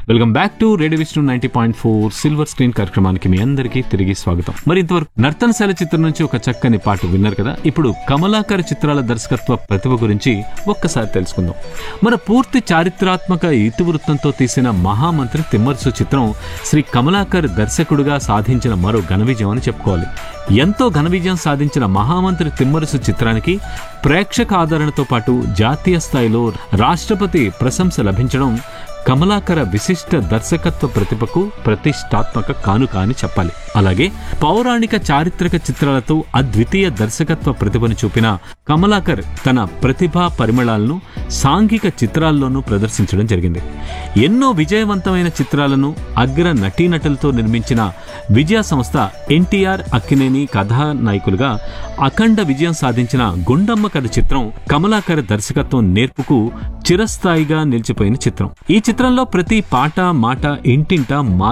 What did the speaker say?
welcome back to radio Vishnu ninety point four silver screen కార్యక్రమానికి మీ అందరికీ తిరిగి స్వాగతం మరి ఇంతవరకు నర్తనశాల చిత్రం నుంచి ఒక చక్కని పాట విన్నారు కదా ఇప్పుడు కమలాకర్ చిత్రాల దర్శకత్వ ప్రతిభ గురించి ఒక్కసారి తెలుసుకుందాం మన పూర్తి చారిత్రాత్మక ఇతివృత్తంతో తీసిన మహామంత్రి తిమ్మర్సు చిత్రం శ్రీ కమలాకర్ దర్శకుడుగా సాధించిన మరో ఘన విజయం అని చెప్పుకోవాలి ఎంతో ఘన విజయం సాధించిన మహామంత్రి తిమ్మరుసు చిత్రానికి ప్రేక్షక ఆదరణతో పాటు జాతీయ స్థాయిలో రాష్ట్రపతి ప్రశంస లభించడం కమలాకర విశిష్ట దర్శకత్వ ప్రతిభకు ప్రతిష్టాత్మక కానుక అని చెప్పాలి అలాగే పౌరాణిక చారిత్రక చిత్రాలతో అద్వితీయ దర్శకత్వ ప్రతిభను చూపిన కమలాకర్ తన ప్రతిభా పరిమళాలను సాంఘిక చిత్రాల్లోనూ ప్రదర్శించడం జరిగింది ఎన్నో విజయవంతమైన చిత్రాలను అగ్ర నటీనటులతో నిర్మించిన విజయ సంస్థ ఎన్టీఆర్ అక్కినేని కథానాయకులుగా అఖండ విజయం సాధించిన గుండమ్మ కథ చిత్రం కమలాకర్ దర్శకత్వం నేర్పుకు చిరస్థాయిగా నిలిచిపోయిన చిత్రం ఈ చిత్రంలో ప్రతి పాట మాట ఇంటింట